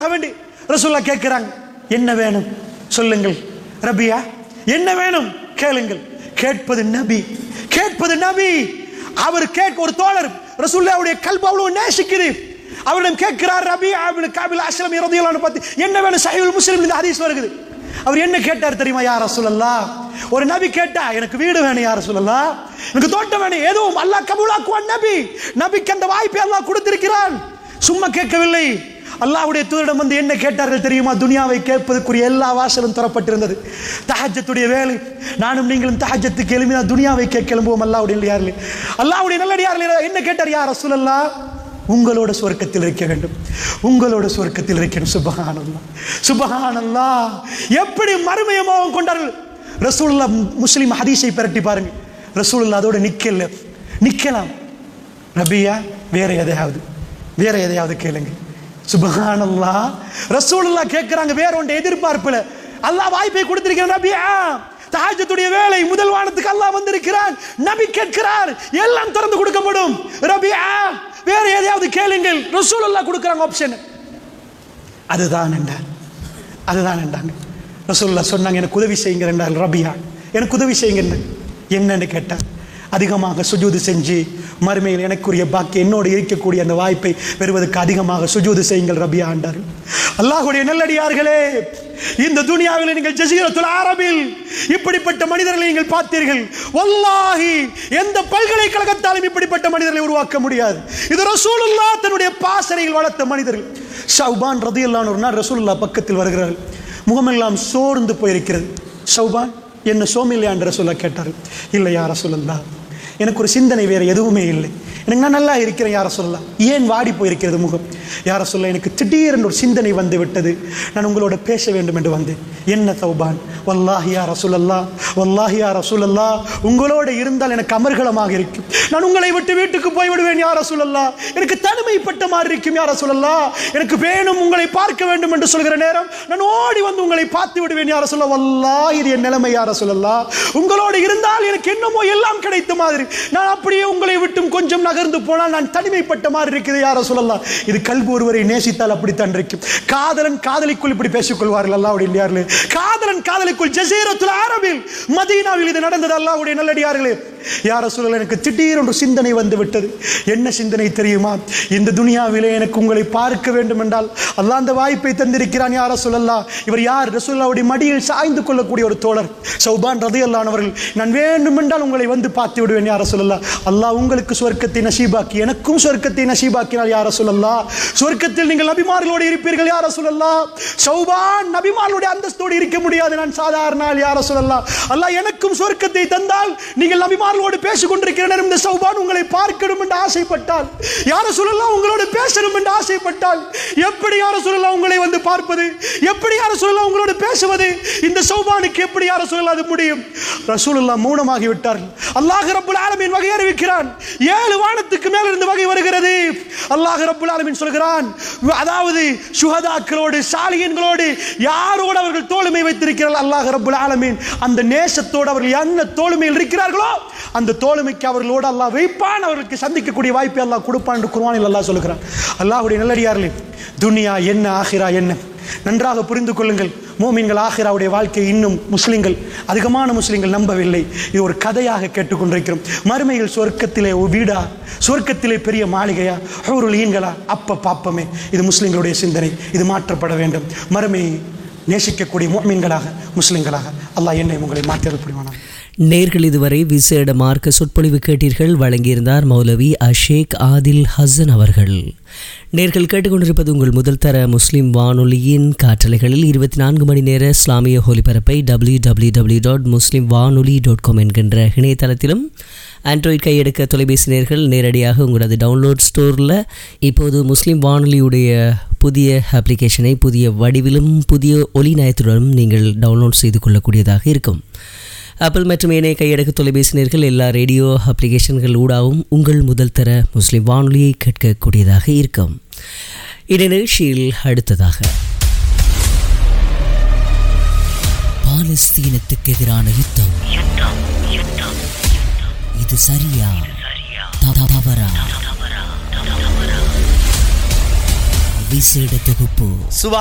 வேண்டி ரசூல்லா கேட்கிறாங்க என்ன வேணும் சொல்லுங்கள் ரபியா என்ன வேணும் கேளுங்கள் கேட்பது நபி கேட்பது நபி அவர் கேட்க ஒரு தோழர் ரசூல்லாவுடைய கல்பு அவ்வளவு நேசிக்குது அவரிடம் கேட்கிறார் ரபி ஆபின் காபில் அஸ்லம் இறதியலான்னு பார்த்து என்ன வேணும் சஹீல் முஸ்லிம் இந்த ஹதீஸ் வருகிறது அவர் என்ன கேட்டார் தெரியுமா யார் ரசூலல்லா ஒரு நபி கேட்டா எனக்கு வீடு வேணும் யார் ரசூலல்லா எனக்கு தோட்டம் வேணும் எதுவும் அல்லாஹ் கபூலாக்குவான் நபி நபிக்கு அந்த வாய்ப்பை அல்லாஹ் கொடுத்திருக்கிறான் சும்மா கேட்கவில்லை அல்லாஹ்வுடைய தூதரிடம் வந்து என்ன கேட்டார்கள் தெரியுமா துனியாவை கேட்பதற்குரிய எல்லா வாசலும் தரப்பட்டிருந்தது தஹஜத்துடைய வேலை நானும் நீங்களும் தஹஜத்துக்கு எழுப்பினா துனியாவை கேட்க எழும்புவோம் அல்லாஹ்வுடைய இல்லையார்களே அல்லாஹ்வுடைய நல்லடியார்களே என்ன கேட்டார் யார் ரசூலல்லா உங்களோட சொர்க்கத்தில் இருக்க வேண்டும் உங்களோட சொர்க்கத்தில் இருக்கணும் சுபஹானல்லா சுபஹானல்லா எப்படி மறுமயமாகவும் கொண்டார்கள் ரசூலுல்லா முஸ்லிம் ஹதீஸை பிரட்டி பாருங்க ரசூலுல்லா அதோட நிக்கல நிக்கலாம் ரபியா வேற எதையாவது வேற எதையாவது கேளுங்க சுபஹானல்லா ரசூலுல்லா கேட்கிறாங்க வேற ஒன்றை எதிர்பார்ப்புல அல்லாஹ் வாய்ப்பை கொடுத்திருக்கிறான் ரபியா தஹஜ்ஜுடைய வேலை முதல் வானத்துக்கு அல்லாஹ் வந்திருக்கிறான் நபி கேட்கிறார் எல்லாம் திறந்து கொடுக்கப்படும் ரபியா வேற எதையாவது கேளுங்கள் ரசூலுல்லாஹ் கொடுக்குறாங்க ஆப்ஷன் அதுதான் என்றார் அதுதான் என்றாங்க ரசூலுல்லாஹ் சொன்னாங்க எனக்கு உதவி செய்யுங்க என்றார் ரபியா எனக்கு உதவி செய்யுங்க என்னன்னு கேட்டார் அதிகமாக சுஜூது செஞ்சு மறுமையில் எனக்குரிய பாக்கி என்னோடு இருக்கக்கூடிய அந்த வாய்ப்பை பெறுவதற்கு அதிகமாக சுஜூது செய்யுங்கள் ரபியா என்றார்கள் அல்லாஹுடைய நல்லடியார்களே இந்த துனியாவில் நீங்கள் ஜசீரத்துல் அரபில் இப்படிப்பட்ட மனிதர்களை நீங்கள் பார்த்தீர்கள் வல்லாஹி எந்த பல்கலைக்கழகத்தாலும் இப்படிப்பட்ட மனிதர்களை உருவாக்க முடியாது இது ரசூலுல்லா தன்னுடைய பாசறையில் வளர்த்த மனிதர்கள் ஷவுபான் ரதியல்லான் ஒரு நாள் ரசூலுல்லா பக்கத்தில் வருகிறார்கள் முகமெல்லாம் சோர்ந்து போயிருக்கிறது ஷவுபான் என்ன சோமில்லையா என்று சொல்ல கேட்டார்கள் இல்லை யார சொல்லல்லா எனக்கு ஒரு சிந்தனை வேறு எதுவுமே இல்லை எனக்கு நான் நல்லா இருக்கிறேன் யார சொல்லலாம் ஏன் வாடி போயிருக்கிறது முகம் யார சொல்ல எனக்கு திடீரென்று ஒரு சிந்தனை வந்து விட்டது நான் உங்களோட பேச வேண்டும் என்று வந்தேன் என்ன சௌபான் வல்லாஹி யார சொல்லல்லா வல்லாஹி யார சொல்லல்லா உங்களோட இருந்தால் எனக்கு அமர்கலமாக இருக்கும் நான் உங்களை விட்டு வீட்டுக்கு போய் விடுவேன் யார சொல்லல்லா எனக்கு தனிமைப்பட்ட மாதிரி இருக்கும் யார சொல்லல்லா எனக்கு வேணும் உங்களை பார்க்க வேண்டும் என்று சொல்கிற நேரம் நான் ஓடி வந்து உங்களை பார்த்து விடுவேன் யார சொல்ல வல்லா இது என் நிலைமை யார சொல்லல்லா உங்களோடு இருந்தால் எனக்கு என்னமோ எல்லாம் கிடைத்த மாதிரி நான் அப்படியே உங்களை விட்டும் கொஞ்சம் நகர்ந்து போனால் நான் தனிமைப்பட்ட மாதிரி இருக்குது யார சொல்லலாம் இது கல்வி ஒருவரை நேசித்தால் அப்படித்தான் இருக்கும் காதலன் காதலிக்குள் இப்படி பேசிக் கொள்வார்கள் அல்லாவுடைய இல்லையார்களே காதலன் காதலிக்குள் ஜசீரத்துல் அரபில் மதீனாவில் இது நடந்தது அல்லாவுடைய நல்லடியார்களே யார சொல்லல எனக்கு திடீரென்று சிந்தனை வந்து விட்டது என்ன சிந்தனை தெரியுமா இந்த துனியாவிலே எனக்கு உங்களை பார்க்க வேண்டும் என்றால் அல்லாஹ் அந்த வாய்ப்பை தந்திருக்கிறான் யார சொல்லல்லா இவர் யார் ரசூல்லாவுடைய மடியில் சாய்ந்து கொள்ளக்கூடிய ஒரு தோழர் சௌபான் ரதியல்லானவர்கள் நான் வேண்டும் என்றால் உங்களை வந்து பார்த்து விடுவேன் யார சொல்லல்லா அல்லாஹ் உங்களுக்கு சொர்க்கத்தை நசீபாக்கி எனக்கும் சொர்க்கத்தை நசீபாக்கினால் யார சொல்லல்லா சொர்க்கத்தில் நீங்கள் நபிமார்களோடு இருப்பீர்கள் யார சொல்லல்லா சௌபான் நபிமார்களுடைய அந்தஸ்தோடு இருக்க முடியாது நான் சாதாரண ஆள் யார சொல்லலாம் அல்லாஹ் எனக்கும் சொர்க்கத்தை தந்தால் நீங்கள் நபிமார்களோடு பேசிக் கொண்டிருக்கிற நேரம் இந்த சௌபான் உங்களை பார்க்கணும் என்று ஆசைப்பட்டால் யார சொல்லலாம் உங்களோடு பேசணும் என்று ஆசைப்பட்டால் எப்படி யார சொல்லலாம் உங்களை வந்து பார்ப்பது எப்படி யார சொல்லலாம் உங்களோடு பேசுவது இந்த சௌபானுக்கு எப்படி யார சொல்லலாம் அது முடியும் ரசூலுல்லா மௌனமாகி விட்டார்கள் அல்லாஹ் ரப்புல் ஆலமீன் வகை அறிவிக்கிறான் ஏழு வானத்துக்கு மேல இருந்து வகை வருகிறது அல்லாஹ் ரப்புல் ஆலமீன் சொல்கிறான் அதாவது சுஹதாக்களோடு சாலியன்களோடு யாரோடு அவர்கள் தோளுமை வைத்திருக்கிறார்கள் அல்லாஹ் ரப்புல் ஆலமீன் அந்த நேசத்தோடு அவர்கள் என்ன தோளுமையில் இருக்கிறார்களோ அந்த தோளுமைக்கு அவர்களோடு அல்லாஹ் வைப்பான் அவர்களுக்கு சந்திக்கக்கூடிய வாய்ப்பை அல்லாஹ் கொடுப்பான் என்று குர்ஆனில் அல்லாஹ் சொல்கிறான் அல்லாஹ்வுடைய நல்லடியார்களே துனியா என்ன ஆகிரா என்ன நன்றாக புரிந்து கொள்ளுங்கள் மோமீன்கள் ஆஹிராவுடைய வாழ்க்கை இன்னும் முஸ்லிம்கள் அதிகமான முஸ்லிம்கள் நம்பவில்லை இது ஒரு கதையாக கேட்டுக்கொண்டிருக்கிறோம் மறுமையில் சொர்க்கத்திலே ஒரு வீடா சொர்க்கத்திலே பெரிய மாளிகையா ஹூருல் ஈன்களா அப்ப பாப்பமே இது முஸ்லிம்களுடைய சிந்தனை இது மாற்றப்பட வேண்டும் மறுமையை நேசிக்கக்கூடிய மோமீன்களாக முஸ்லிம்களாக அல்லாஹ் என்னை உங்களை மாற்றியது புரிவானா நேர்கள் இதுவரை விசேட மார்க்க சொற்பொழிவு கேட்டீர்கள் வழங்கியிருந்தார் மௌலவி அஷேக் ஆதில் ஹசன் அவர்கள் நேர்கள் கேட்டுக்கொண்டிருப்பது உங்கள் முதல் தர முஸ்லிம் வானொலியின் காற்றலைகளில் இருபத்தி நான்கு மணி நேர இஸ்லாமிய ஒலிபரப்பை W W W dot Muslim வானொலி டாட் காம் என்கின்ற இணையதளத்திலும் ஆண்ட்ராய்ட் கையெடுக்க தொலைபேசி நேர்கள் நேரடியாக உங்களது டவுன்லோட் ஸ்டோரில் இப்போது முஸ்லிம் வானொலியுடைய புதிய அப்ளிகேஷனை புதிய வடிவிலும் புதிய ஒலி நயத்துடனும் நீங்கள் டவுன்லோட் செய்து கொள்ளக்கூடியதாக இருக்கும் ஆப்பிள் மற்றும் ஏனைய கையடக்க தொலைபேசி நேர்கள் எல்லா ரேடியோ அப்ளிகேஷன்கள் ஊடாகவும் உங்கள் முதல் தர முஸ்லிம் வானொலியை கேட்கக்கூடியதாக இருக்கும் இந்த நிகழ்ச்சியில் அடுத்ததாக பாலஸ்தீனத்துக்கு எதிரான யுத்தம் இது சரியா த- தவறா விசேட தொகுப்பு சுபா